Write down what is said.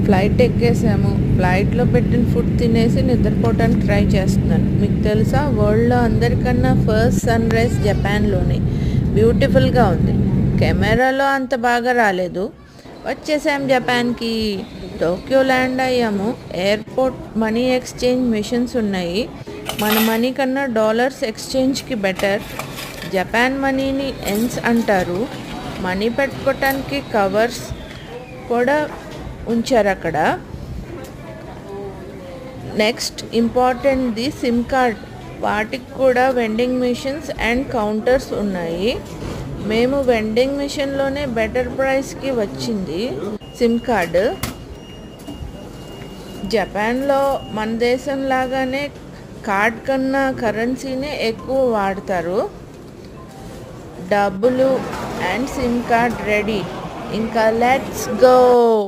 flight ఎక్కేసాము ఫ్లైట్లో పెట్టిన food తినేసి నిద్రపోవడానికి ట్రై చేస్తున్నాను మీకు తెలుసా వరల్డ్లో అందరికన్నా ఫస్ట్ సన్ రైజ్ జపాన్లోనే బ్యూటిఫుల్గా ఉంది కెమెరాలో అంత బాగా రాలేదు వచ్చేసాం జపాన్కి టోక్యో ల్యాండ్ అయ్యాము ఎయిర్పోర్ట్ మనీ ఎక్స్చేంజ్ మిషన్స్ ఉన్నాయి మన మనీ కన్నా డాలర్స్ ఎక్స్చేంజ్కి బెటర్ జపాన్ మనీని ఎన్స్ అంటారు మనీ పెట్టుకోవటానికి కవర్స్ కూడా ఉంచారు అక్కడ next important the SIM card వాటికి కూడా వెండింగ్ మిషన్స్ అండ్ కౌంటర్స్ ఉన్నాయి మేము వెండింగ్ మిషన్లోనే బెటర్ ప్రైస్కి వచ్చింది సిమ్ కార్డు జపాన్లో మన దేశం లాగానే కార్డ్ కన్నా కరెన్సీనే ఎక్కువ వాడతారు డబ్బులు అండ్ సిమ్ కార్డ్ రెడీ ఇంకా లెట్స్ గో